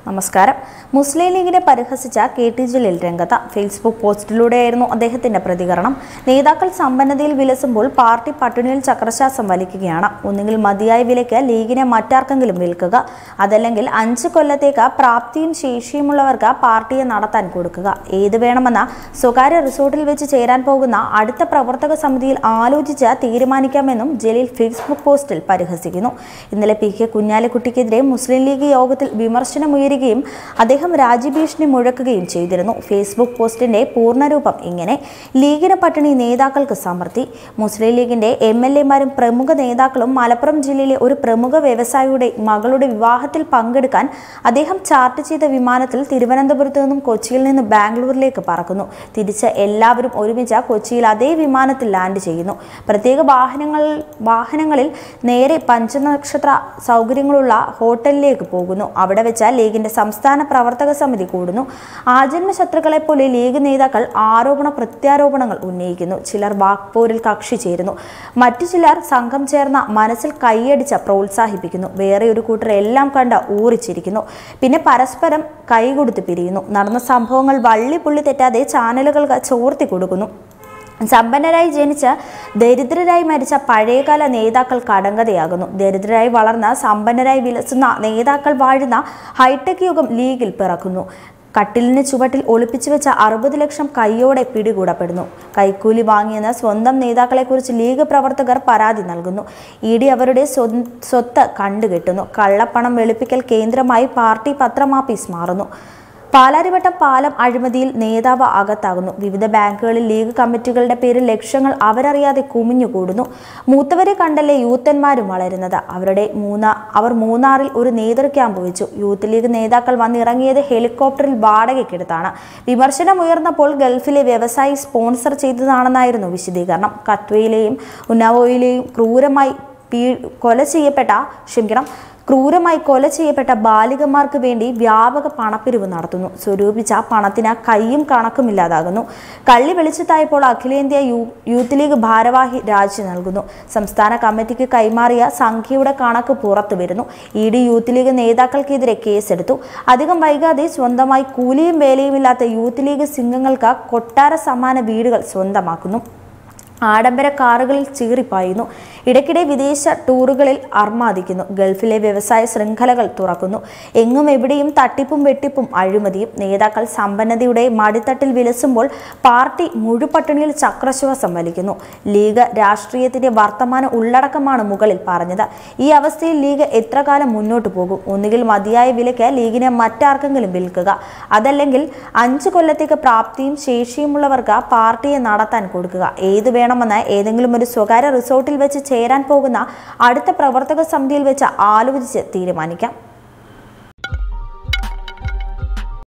നമസ്കാരം മുസ്ലിം ലീഗിനെ പരിഹസിച്ച K T Jaleel രംഗത്ത് ഫേസ്ബുക്ക് പോസ്റ്റിലൂടെയായിരുന്നു അദ്ദേഹത്തിന്റെ പ്രതികരണം നേതാക്കൾ സമ്പന്നതയിൽ വിലസുമ്പോൾ പാർട്ടി പട്ടിണിയിൽ ചക്രശ്വാസം വലിക്കുകയാണ് ഒന്നുകിൽ മതിയായ വിലയ്ക്ക് ലീഗിനെ മറ്റാർക്കെങ്കിലും വിൽക്കുക അതല്ലെങ്കിൽ അഞ്ച് കൊല്ലത്തേക്ക് പ്രാപ്തിയും ശേഷിയുമുള്ളവർക്ക് പാർട്ടിയെ നടത്താൻ കൊടുക്കുക ഏത് വേണമെന്ന സ്വകാര്യ റിസോർട്ടിൽ വെച്ച് ചേരാൻ പോകുന്ന അടുത്ത പ്രവർത്തക സമിതിയിൽ ആലോചിച്ച് തീരുമാനിക്കാമെന്നും ജലീൽ ഫേസ്ബുക്ക് പോസ്റ്റിൽ പരിഹസിക്കുന്നു ഇന്നലെ പി കെ കുഞ്ഞാലിക്കുട്ടിക്കെതിരെ മുസ്ലിം ലീഗ് യോഗത്തിൽ വിമർശനമുയരുകയും അദ്ദേഹം രാജ്യഭീഷണി മുഴക്കുകയും ചെയ്തിരുന്നു ഫേസ്ബുക്ക് പോസ്റ്റിന്റെ പൂർണ്ണരൂപം ഇങ്ങനെ ലീഗിന് പട്ടിണി നേതാക്കൾക്ക് സമൃദ്ധി മുസ്ലിം ലീഗിന്റെ എം എൽ എമാരും പ്രമുഖ നേതാക്കളും മലപ്പുറം ജില്ലയിലെ ഒരു പ്രമുഖ വ്യവസായിയുടെ മകളുടെ വിവാഹത്തിൽ പങ്കെടുക്കാൻ അദ്ദേഹം ചാർട്ട് ചെയ്ത വിമാനത്തിൽ തിരുവനന്തപുരത്ത് നിന്നും കൊച്ചിയിൽ നിന്ന് ബാംഗ്ലൂരിലേക്ക് പറക്കുന്നു തിരിച്ച് എല്ലാവരും ഒരുമിച്ച് കൊച്ചിയിൽ അതേ വിമാനത്തിൽ ലാൻഡ് ചെയ്യുന്നു പ്രത്യേക വാഹനങ്ങൾ വാഹനങ്ങളിൽ നേരെ പഞ്ചനക്ഷത്ര സൗകര്യങ്ങളുള്ള ഹോട്ടലിലേക്ക് പോകുന്നു അവിടെ വെച്ച് ലീഗിന്റെ സംസ്ഥാന പ്രവർത്തക സമിതി കൂടുന്നു ആജന്മ ശത്രുക്കളെ പോലെ ലീഗ് നേതാക്കൾ ആരോപണ പ്രത്യാരോപണങ്ങൾ ഉന്നയിക്കുന്നു ചിലർ വാക്പോരിൽ കക്ഷി ചേരുന്നു മറ്റു ചിലർ സംഘം ചേർന്ന മനസ്സിൽ കൈയടിച്ച് പ്രോത്സാഹിപ്പിക്കുന്നു വേറെ ഒരു കൂട്ടർ എല്ലാം കണ്ട് ഊറിച്ചിരിക്കുന്നു പിന്നെ പരസ്പരം കൈകൊടുത്ത് പിരിയുന്നു നടന്ന സംഭവങ്ങൾ വള്ളി പുള്ളി തെറ്റാതെ ചാനലുകൾക്ക് ചോർത്തി കൊടുക്കുന്നു സമ്പന്നരായി ജനിച്ച് ദരിദ്രരായി മരിച്ച പഴയകാല നേതാക്കൾ കടങ്കഥയാകുന്നു ദരിദ്രരായി വളർന്ന സമ്പന്നരായി വിലസുന്ന നേതാക്കൾ വാഴുന്ന ഹൈടെക് യുഗം ലീഗിൽ പിറക്കുന്നു കട്ടിലിന് ചുവട്ടിൽ ഒളിപ്പിച്ചു വെച്ച അറുപത് ലക്ഷം കൈയോടെ പിടികൂടപ്പെടുന്നു കൈക്കൂലി വാങ്ങിയെന്ന് സ്വന്തം നേതാക്കളെക്കുറിച്ച് ലീഗ് പ്രവർത്തകർ പരാതി നൽകുന്നു ഇ ഡി അവരുടെ സ്വ- സ്വത്ത് കണ്ടുകെട്ടുന്നു കള്ളപ്പണം വെളുപ്പിക്കൽ കേന്ദ്രമായി പാർട്ടി പത്രമാപ്പീസ് മാറുന്നു പാലാരിവട്ടം പാലം അഴിമതിയിൽ നേതാവ് അകത്താകുന്നു വിവിധ ബാങ്കുകളിൽ ലീഗ് കമ്മിറ്റികളുടെ പേരിൽ ലക്ഷങ്ങൾ അവരറിയാതെ കുമിഞ്ഞുകൂടുന്നു മൂത്തവരെ കണ്ടല്ലേ യൂത്തന്മാരും വളരുന്നത് അവരുടെ മൂന്നാ അവർ മൂന്നാറിൽ ഒരു നേതൃ ക്യാമ്പ് വെച്ചു യൂത്ത് ലീഗ് നേതാക്കൾ വന്നിറങ്ങിയത് ഹെലികോപ്റ്ററിൽ വാടകയ്ക്കെടുത്താണ് വിമർശനം ഉയർന്നപ്പോൾ ഗൾഫിലെ വ്യവസായി സ്പോൺസർ ചെയ്തതാണെന്നായിരുന്നു വിശദീകരണം കത്വയിലെയും ഉന്നാവോയിലെയും ക്രൂരമായി പീ കൊല ചെയ്യപ്പെട്ട ക്ഷമിക്കണം ക്രൂരമായി കൊല ചെയ്യപ്പെട്ട ബാലികമാർക്ക് വേണ്ടി വ്യാപക പണപ്പിരിവ് നടത്തുന്നു സ്വരൂപിച്ച പണത്തിന് കൈയും കണക്കുമില്ലാതാകുന്നു കള്ളി വെളിച്ചത്തായപ്പോൾ അഖിലേന്ത്യാ യൂ യൂത്ത് ലീഗ് ഭാരവാഹി രാജി നൽകുന്നു സംസ്ഥാന കമ്മിറ്റിക്ക് കൈമാറിയ സംഖ്യയുടെ കണക്ക് പുറത്തു വരുന്നു ഇ ഡി യൂത്ത് ലീഗ് നേതാക്കൾക്കെതിരെ കേസെടുത്തു അധികം വൈകാതെ സ്വന്തമായി കൂലിയും വേലയുമില്ലാത്ത യൂത്ത് ലീഗ് സിംഗങ്ങൾക്ക് കൊട്ടാര സമാന വീടുകൾ സ്വന്തമാക്കുന്നു ആഡംബര കാറുകളിൽ ചീറിപ്പായുന്നു ഇടയ്ക്കിടെ വിദേശ ടൂറുകളിൽ അർമാദിക്കുന്നു ഗൾഫിലെ വ്യവസായ ശൃംഖലകൾ തുറക്കുന്നു എങ്ങും എവിടെയും തട്ടിപ്പും വെട്ടിപ്പും അഴിമതിയും നേതാക്കൾ സമ്പന്നതയുടെ മടിത്തട്ടിൽ വിലസുമ്പോൾ പാർട്ടി മുഴുപട്ടിണിയിൽ ചക്രശ്വാസം വലിക്കുന്നു ലീഗ് രാഷ്ട്രീയത്തിന്റെ വർത്തമാന ഉള്ളടക്കമാണ് മുകളിൽ പറഞ്ഞത് ഈ അവസ്ഥയിൽ ലീഗ് എത്ര കാലം മുന്നോട്ട് പോകും ഒന്നുകിൽ മതിയായ വിലയ്ക്ക് ലീഗിനെ മറ്റാർക്കെങ്കിലും വിൽക്കുക അതല്ലെങ്കിൽ അഞ്ചു കൊല്ലത്തേക്ക് പ്രാപ്തിയും ശേഷിയുമുള്ളവർക്ക് പാർട്ടിയെ നടത്താൻ കൊടുക്കുക ഏത് വേണമെന്ന് ഏതെങ്കിലും ഒരു സ്വകാര്യ റിസോർട്ടിൽ വെച്ച് ചേരാൻ പോകുന്ന അടുത്ത പ്രവർത്തക സമിതിയിൽ വെച്ച് ആലോചിച്ച് തീരുമാനിക്കാം